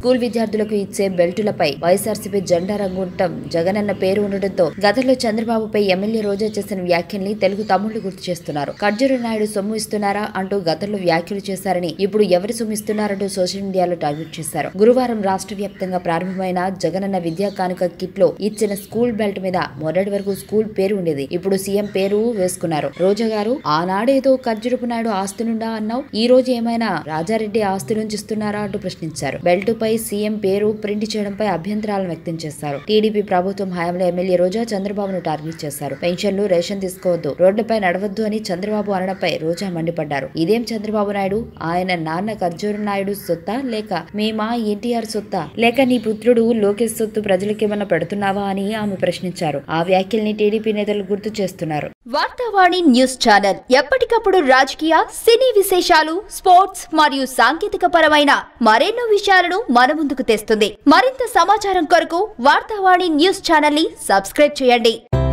school విద్యార్థులకు ఇచ్చే బెల్టులపై వైఎస్ఆర్సీపీ జెండా రంగు ఉండటం జగనన్న పేరు ఉండటంతో గతంలో చంద్రబాబుపై ఎమ్మెల్యే రోజా చేసిన వ్యాఖ్యల్ని తెలుగు తమ్ముళ్లు గుర్తు చేస్తున్నారు ఖర్జూర నాయుడు సొమ్ము ఇస్తున్నారా అంటూ గతంలో వ్యాఖ్యలు చేశారని ఇప్పుడు ఎవరు సొమ్ము ఇస్తున్నారంటూ సోషల్ మీడియాలో టార్గెట్ చేశారు గురువారం రాష్ట్ర వ్యాప్తంగా ప్రారంభమైన జగనన్న విద్యా కానుక కిట్ లో ఇచ్చిన స్కూల్ బెల్ట్ మీద మొదటి వరకు స్కూల్ పేరు ఉండేది ఇప్పుడు సీఎం పేరు వేసుకున్నారు రోజా గారు ఆనాడేదో ఖర్జూరపు నాయుడు ఆస్తి నుండా అన్నావు ఈ రోజు ఏమైనా రాజారెడ్డి ఆస్తి నుంచి ఇస్తున్నారా అంటూ ప్రశ్నించారు బెల్ట్ పై సీఎం పేరు ప్రింట్ చేయడంపై అభ్యంతరాలను వ్యక్తం చేశారు టీడీపీ ప్రభుత్వం హయాంలో ఎమ్మెల్యే రోజా చంద్రబాబును టార్గెట్ చేశారు పెన్షన్లు రేషన్ తీసుకోవద్దు రోడ్లపై నడవద్దు అని చంద్రబాబు అనడంపై రోజా మండిపడ్డారు ఇదేం చంద్రబాబు నాయుడు ఆయన నాన్న ఖర్జూర నాయుడు సొత్తా లేక మీ మా ఎన్టీఆర్ సొత్తా లేక నీ పుత్రుడు లోకేష్ సొత్తు ప్రజలకేమన్నా పెడుతున్నావా అని ఆమె ప్రశ్నించారు ఆ వ్యాఖ్యల్ని టీడీపీ నేతలు గుర్తు చేస్తున్నారు వార్తావాణి న్యూస్ ఛానల్ ఎప్పటికప్పుడు రాజకీయ సినీ విశేషాలు స్పోర్ట్స్ మరియు సాంకేతిక పరమైన మరెన్నో విషయాలను మన ముందుకు తెస్తుంది మరింత సమాచారం కొరకు వార్తావాణి న్యూస్ ఛానల్ ని సబ్స్క్రైబ్ చేయండి